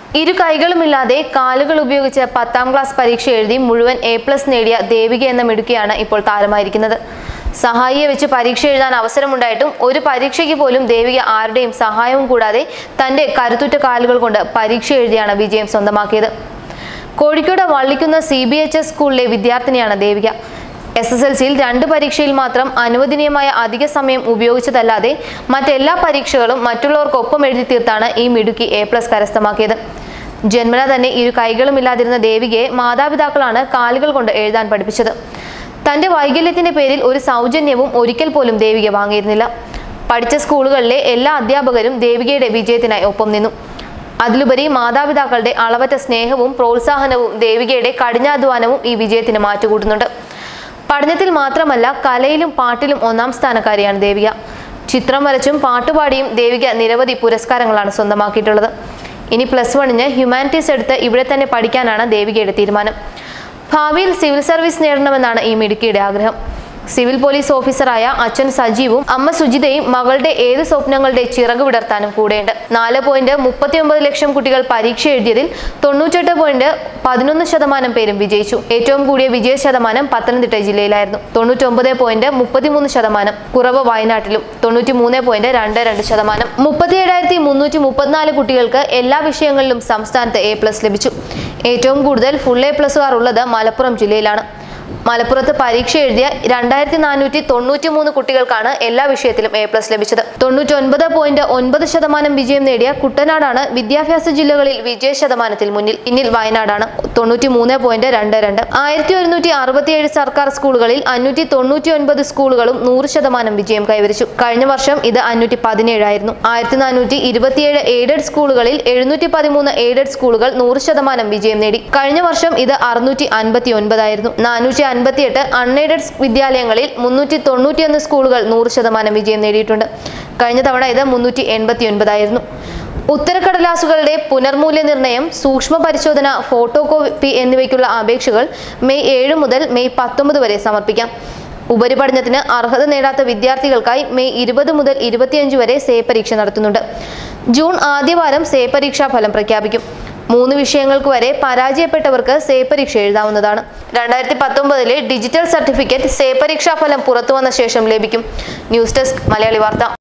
ഇരു കൈകളുമില്ലാതെ കാലുകൾ ഉപയോഗിച്ച് പത്താം ക്ലാസ് പരീക്ഷ എഴുതി മുഴുവൻ എ പ്ലസ് നേടിയ ദേവിക എന്ന മിടുക്കിയാണ് ഇപ്പോൾ താരമായിരിക്കുന്നത് സഹായിയെ വെച്ച് പരീക്ഷ എഴുതാൻ അവസരമുണ്ടായിട്ടും ഒരു പരീക്ഷയ്ക്ക് പോലും ദേവിക ആരുടെയും സഹായവും കൂടാതെ തന്റെ കരുത്തുറ്റ കാലുകൾ കൊണ്ട് പരീക്ഷ എഴുതിയാണ് വിജയം സ്വന്തമാക്കിയത് Kozhikode Vallikkunnu C B H S സ്കൂളിലെ വിദ്യാർത്ഥിനിയാണ് ദേവിക എസ് എസ് എൽ സിയിൽ രണ്ട് പരീക്ഷയിൽ മാത്രം അനുവദനീയമായ അധിക സമയം ഉപയോഗിച്ചതല്ലാതെ മറ്റെല്ലാ പരീക്ഷകളും മറ്റുള്ളവർക്കൊപ്പം എഴുതി തീർത്താണ് ഈ മിടുക്കി എ പ്ലസ് കരസ്ഥമാക്കിയത് ജന്മന തന്നെ ഇരു കൈകളുമില്ലാതിരുന്ന ദേവികയെ മാതാപിതാക്കളാണ് കാലുകൾ കൊണ്ട് എഴുതാൻ പഠിപ്പിച്ചത് തന്റെ വൈകല്യത്തിന്റെ പേരിൽ ഒരു സൗജന്യവും ഒരിക്കൽ പോലും ദേവിക വാങ്ങിയിരുന്നില്ല പഠിച്ച സ്കൂളുകളിലെ എല്ലാ അധ്യാപകരും ദേവികയുടെ വിജയത്തിനായി ഒപ്പം നിന്നു അതിലുപരി മാതാപിതാക്കളുടെ അളവറ്റ സ്നേഹവും പ്രോത്സാഹനവും ദേവികയുടെ കഠിനാധ്വാനവും ഈ വിജയത്തിന് മാറ്റുകൂട്ടുന്നുണ്ട് പഠനത്തിൽ മാത്രമല്ല കലയിലും പാട്ടിലും ഒന്നാം സ്ഥാനക്കാരിയാണ് ദേവിക ചിത്രം വരച്ചും പാട്ടുപാടിയും ദേവിക നിരവധി പുരസ്കാരങ്ങളാണ് സ്വന്തമാക്കിയിട്ടുള്ളത് ഇനി പ്ലസ് വണ്ണിന് ഹ്യൂമാനിറ്റീസ് എടുത്ത് ഇവിടെ തന്നെ പഠിക്കാനാണ് ദേവികയുടെ തീരുമാനം ഭാവിയിൽ സിവിൽ സർവീസ് നേടണമെന്നാണ് ഈ മിടുക്കിയുടെ ആഗ്രഹം സിവിൽ പോലീസ് ഓഫീസറായ അച്ഛൻ സജീവും അമ്മ സുജിതയും മകളുടെ ഏത് സ്വപ്നങ്ങളുടെ ചിറക് വിടർത്താനും കൂടെയുണ്ട് നാല് പോയിന്റ് മുപ്പത്തിയൊമ്പത് ലക്ഷം കുട്ടികൾ പരീക്ഷ എഴുതിയതിൽ തൊണ്ണൂറ്റെട്ട് പോയിന്റ് പതിനൊന്ന് ശതമാനം പേരും വിജയിച്ചു ഏറ്റവും കൂടിയ വിജയ ശതമാനം പത്തനംതിട്ട ജില്ലയിലായിരുന്നു തൊണ്ണൂറ്റൊമ്പത് പോയിന്റ് മുപ്പത്തിമൂന്ന് ശതമാനം കുറവ് വയനാട്ടിലും തൊണ്ണൂറ്റി മൂന്ന് പോയിന്റ് രണ്ട് രണ്ട് ശതമാനം മുപ്പത്തി ഏഴായിരത്തി മുന്നൂറ്റി മുപ്പത്തിനാല് കുട്ടികൾക്ക് എല്ലാ വിഷയങ്ങളിലും സംസ്ഥാനത്ത് എ പ്ലസ് ലഭിച്ചു ഏറ്റവും കൂടുതൽ ഫുൾ എ പ്ലസുകാർ ഉള്ളത് മലപ്പുറം ജില്ലയിലാണ് മലപ്പുറത്ത് പരീക്ഷ എഴുതിയ രണ്ടായിരത്തി നാനൂറ്റി തൊണ്ണൂറ്റി മൂന്ന് കുട്ടികൾക്കാണ് എല്ലാ വിഷയത്തിലും എ പ്ലസ് ലഭിച്ചത് തൊണ്ണൂറ്റി ഒൻപത് പോയിന്റ് ഒൻപത് ശതമാനം വിജയം നേടിയ കുട്ടനാടാണ് വിദ്യാഭ്യാസ ജില്ലകളിൽ വിജയ ശതമാനത്തിൽ മുന്നിൽ പിന്നിൽ വയനാടാണ് തൊണ്ണൂറ്റി മൂന്ന് പോയിന്റ് രണ്ട് രണ്ട് ആയിരത്തി ഒരുന്നൂറ്റി അറുപത്തിയേഴ് സർക്കാർ സ്കൂളുകളിൽ അഞ്ഞൂറ്റി തൊണ്ണൂറ്റി ഒൻപത് സ്കൂളുകളും നൂറ് ശതമാനം വിജയം കൈവരിച്ചു കഴിഞ്ഞ വർഷം ഇത് അഞ്ഞൂറ്റി പതിനേഴായിരുന്നു ആയിരത്തി നാനൂറ്റി ഇരുപത്തിയേഴ് എയ്ഡഡ് സ്കൂളുകളിൽ എഴുന്നൂറ്റി പതിമൂന്ന് എയ്ഡഡ് സ്കൂളുകൾ നൂറ് ശതമാനം വിജയം നേടി കഴിഞ്ഞ വർഷം ഇത് അറുന്നൂറ്റി അൻപത്തി ഒൻപതായിരുന്നു നാനൂറ്റി അൻപത്തിയെട്ട് അൺഎയ്ഡഡ് വിദ്യാലയങ്ങളിൽ മുന്നൂറ്റി തൊണ്ണൂറ്റിയൊന്ന് സ്കൂളുകൾ നൂറ് ശതമാനം വിജയം നേടിയിട്ടുണ്ട് കഴിഞ്ഞ തവണ ഇത് മുന്നൂറ്റി എൺപത്തി ഒൻപതായിരുന്നു ഉത്തരക്കടലാസുകളുടെ പുനർമൂല്യനിർണ്ണയം സൂക്ഷ്മ പരിശോധന ഫോട്ടോ കോപ്പി എന്നിവയ്ക്കുള്ള അപേക്ഷകൾ മെയ് ഏഴ് മുതൽ മെയ് പത്തൊമ്പത് വരെ സമർപ്പിക്കാം ഉപരിപഠനത്തിന് അർഹത നേടാത്ത വിദ്യാർത്ഥികൾക്കായി മെയ് ഇരുപത് മുതൽ ഇരുപത്തിയഞ്ച് വരെ സേ പരീക്ഷ നടത്തുന്നുണ്ട് ജൂൺ ആദ്യവാരം സേ പരീക്ഷാ ഫലം പ്രഖ്യാപിക്കും മൂന്ന് വിഷയങ്ങൾക്ക് വരെ പരാജയപ്പെട്ടവർക്ക് സേ പരീക്ഷ എഴുതാവുന്നതാണ് രണ്ടായിരത്തി പത്തൊമ്പതിലെ ഡിജിറ്റൽ സർട്ടിഫിക്കറ്റ് സേ പരീക്ഷാ ഫലം പുറത്തുവന്ന ശേഷം ലഭിക്കും ന്യൂസ് ഡെസ്ക് മലയാളി വാർത്ത